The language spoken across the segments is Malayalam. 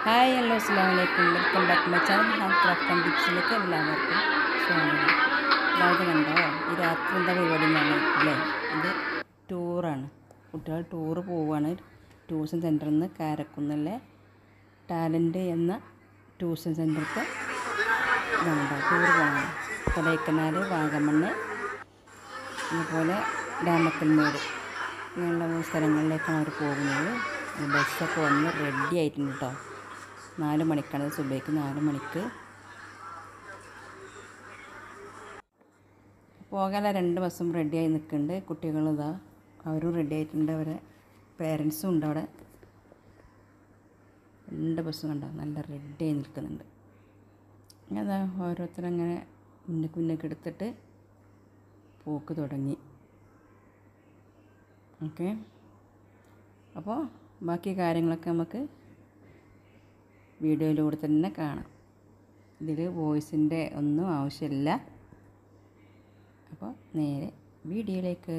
ഹായ് ഹലോ അസ്സാം വലൈക്കും welcome back my channel handcraft and ടിപ്സിലേക്ക് എല്ലാവർക്കും സ്വാഗതം അതായത് കണ്ടോ ഈ രാത്രി എന്താ പരിപാടി എന്നാണ് അല്ലേ ഇത് ടൂറാണ് കുട്ടികൾ ടൂറ് പോവുകയാണ് ട്യൂഷൻ സെൻറ്ററിൽ നിന്ന് കാരക്കുന്നിലെ ടാലൻറ്റ് എന്ന ട്യൂഷൻ സെൻറ്റർക്ക് ഇതാണ് ടൂർ പോകണം കൊടൈക്കനാൽ വാഗമണ്ണ് അതുപോലെ ഡാമക്കൽമേട് ഇങ്ങനെയുള്ള സ്ഥലങ്ങളിലേക്കാണ് അവർ പോകുന്നത് ബസ്സൊക്കെ വന്ന് റെഡി ആയിട്ടുണ്ട് കേട്ടോ നാല് മണിക്കാണ് സുബൈക്ക് നാല് മണിക്ക് പോകാനുള്ള രണ്ട് ബസ്സും റെഡിയായി നിൽക്കുന്നുണ്ട് കുട്ടികളിതാ അവരും റെഡി ആയിട്ടുണ്ട് അവരെ പേരൻസും ഉണ്ട് അവിടെ രണ്ട് ബസ്സും കണ്ടോ നല്ല റെഡിയായി നിൽക്കുന്നുണ്ട് അതാ ഓരോരുത്തരങ്ങനെ മുന്നേക്ക് മുന്നേക്ക് എടുത്തിട്ട് പോക്ക് തുടങ്ങി ഓക്കെ അപ്പോൾ ബാക്കി കാര്യങ്ങളൊക്കെ നമുക്ക് വീഡിയോയിലൂടെ തന്നെ കാണാം ഇതിൽ വോയിസിൻ്റെ ഒന്നും ആവശ്യമില്ല അപ്പോൾ നേരെ വീഡിയോയിലേക്ക്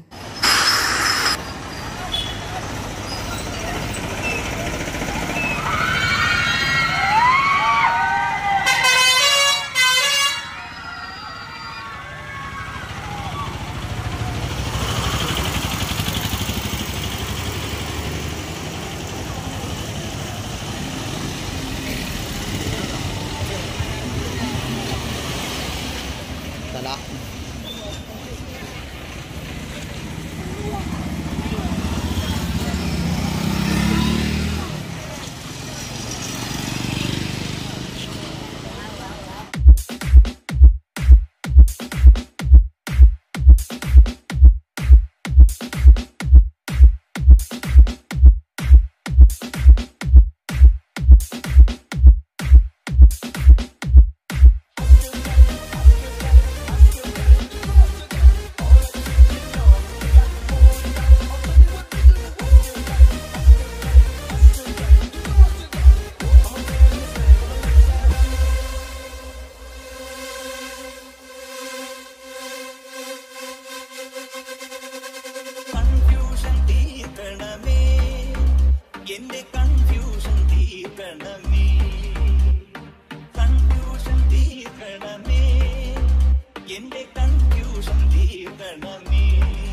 തല കൺഫ്യൂഷൻ തീർക്കണമേ എന്റെ കൺഫ്യൂഷൻ തീർക്കണമേ കൺഫ്യൂഷൻ തീർക്കണമേ എന്റെ കൺഫ്യൂഷൻ തീർക്കണമേ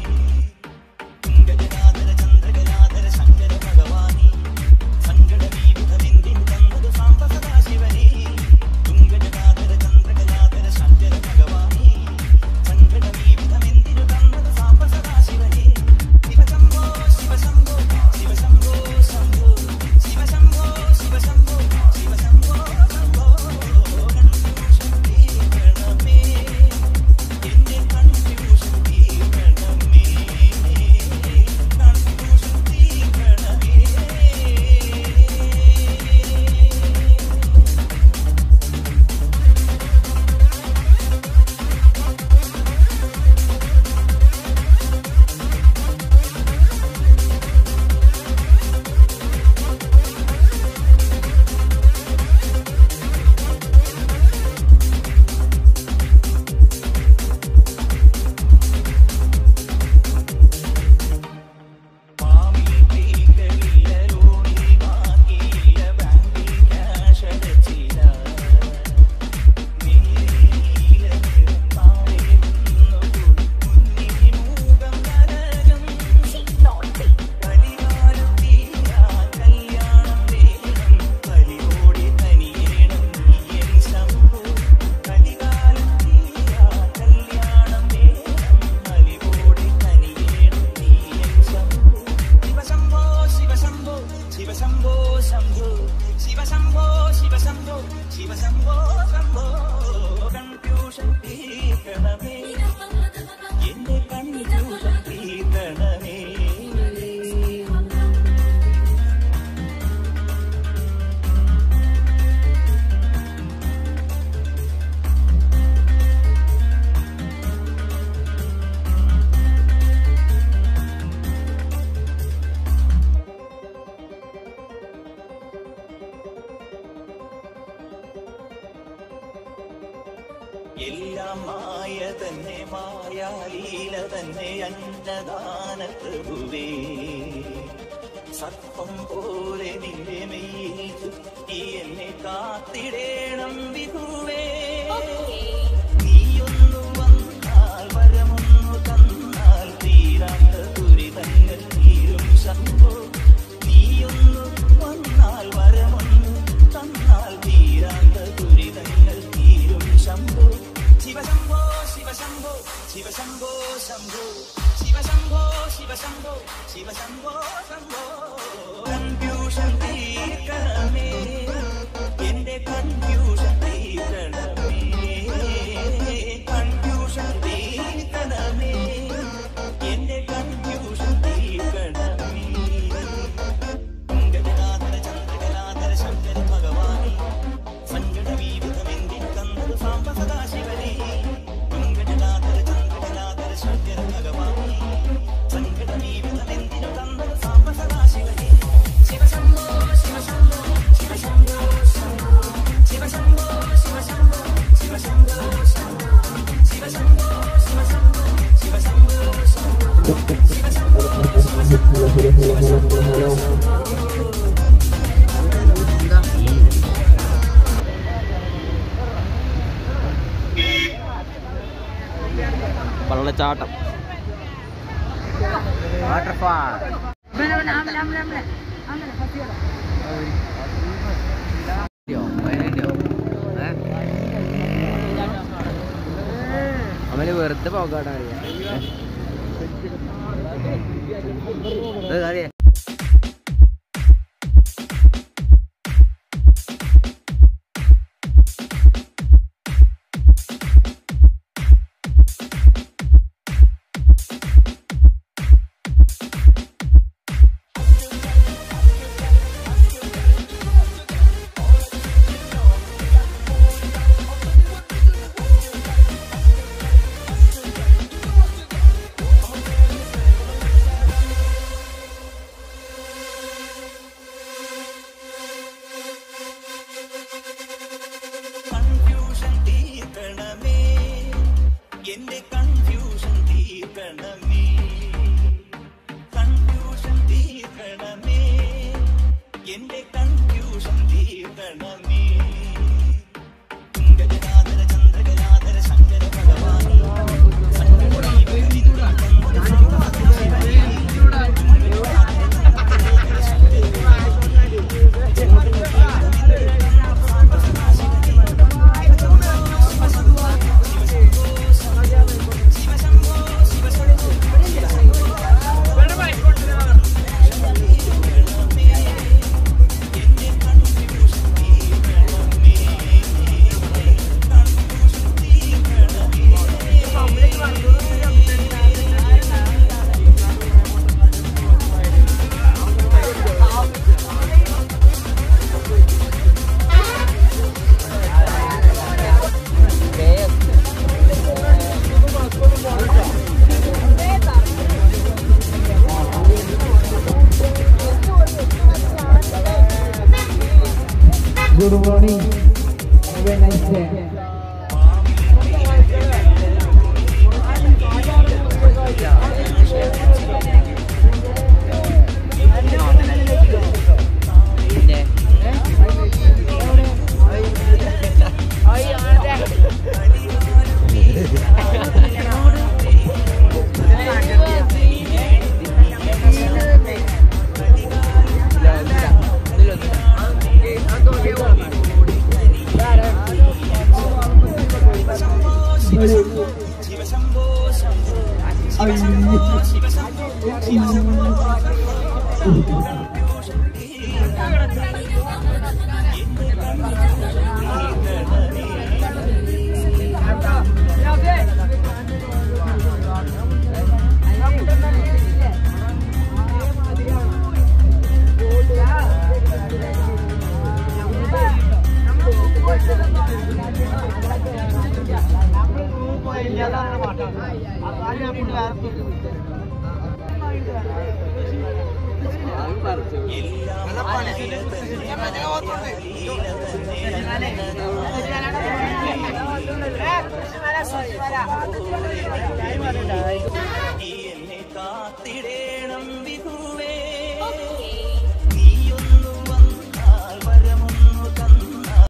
ഗജനാഥര ചന്ദ്രകലാധര ശങ്കര ഭഗവാനി സങ്കടമീ വിധമെന്തിൻ തന്നത് സാമ്പ സദാശിവനേ തുങ്കജനാഥര ചന്ദ്രകലാധര ശങ്കര ഭഗവാനി സങ്കടമീ വിധമെന്തിനു തന്നത് സാമ്പ സദാശിവനേ ശിവശംഭോ ശിവശംഭോ ശിവശംഭോ ശംഭോ ശിവശംഭോ ശിവശംഭോ ശിവശംഭോ ശംഭോ കൺഫ്യൂഷൻ തീർക്കണമേ എന്റെ കൺഫ്യൂഷൻ തീർക്കണമേ കൺഫ്യൂഷൻ തീർക്കണമേ മാമി തീകളില്ല ലോണി ബാക്കിയില്ല ബാങ്കിൽ ക്യാഷ് അടച്ചില്ല നീല താഴെ നിന്നുപോയി മുന്നിൽ മൂകം നരകം കലികാലം തീരാ കല്യാണം വേണം കലിയോടെ തനിയേണം നീയൻ ശംഭു കലികാലം തീരാ കല്യാണം വേണം കലിയോടെ തനിയേണം നീയൻ ശംഭു ശിവശംഭോ ശിവശംഭോ ശിവശംഭോ ശംഭോ ശിവശംഭോ ശിവശംഭോ ശിവശംഭോ ശംഭോ കൺഫ്യൂഷൻ തീർക്കണമേ എന്റെ കൺഫ്യൂഷൻ തീർക്കണമേ എല്ലാം മായ തന്നെ മായാലീല തന്നെ അന്നദാന പ്രഭുവേ സർപ്പം പോലെ നിന്റെ മെയ്യിൽ ചുറ്റി എന്നെ കാത്തിടേണം വിധുവേ നീയൊന്നു വന്നാൽ വരമൊന്നു തന്നാൽ തീരാത്ത ദുരിതങ്ങൾ തീരും ശംഭോ നീയൊന്നു വന്നാൽ വരമൊന്നു തന്നാൽ തീരാത്ത ദുരിതങ്ങൾ തീരും ശംഭോ ശിവശംഭോ ശിവശംഭോ ശിവശംഭോ ശംഭോ ശിവശംഭോ ശിവശംഭോ ശിവശംഭോ ശംഭോ കൺഫ്യൂഷൻ തീർക്കണമേ എന്റെ കൺഫ്യൂഷൻ തീർക്കണമേ കൺഫ്യൂഷൻ തീർക്കണമേ എന്റെ കൺഫ്യൂഷൻ തീർക്കണമേ ഗജഗാധര ചന്ദ്രകലാധര ശങ്കര ഭഗവാനേ സങ്കട വീരുതമെന്തിൻ തന്നത് സാമ്പ സദാശിവനേ ഗജഗാധര ചന്ദ്രകലാധര ശങ്കര ഭഗവാനേ സങ്കട വീരുതമെന്തിനു തന്നത് സാമ്പ സദാശിവനേ ശിവശംഭോ ശിവശംഭോ ശിവശംഭോ ശംഭോ ശിവശംഭോ ശിവശംഭോ ശിവശംഭോ ശംഭോ ശിവശംഭോ ശിവശംഭോ ശിവശംഭോ ശംഭോ വെള്ളച്ചാട്ടം വാട്ടർഫാൾ അവന് വെറുതെ പോകാട്ടാ അറിയാം കൺഫ്യൂഷൻ തീർക്കണമേ എന്റെ കൺഫ്യൂഷൻ തീർക്കണമേ കൺഫ്യൂഷൻ തീർക്കണമേ എന്റെ കൺഫ്യൂഷൻ തീർക്കണമേ ഗജഗാധര ചന്ദ്രകലാധര ശങ്കര ഭഗവാനേ സങ്കട വീരുതമെന്തിനു തന്നത് സാമ്പ സദാശിവനേ Good morning. Have a nice day. Shiva Shambho ശംഭോ ശിവശംഭോ ശിവശംഭോ ശിവശംഭോ Thank you.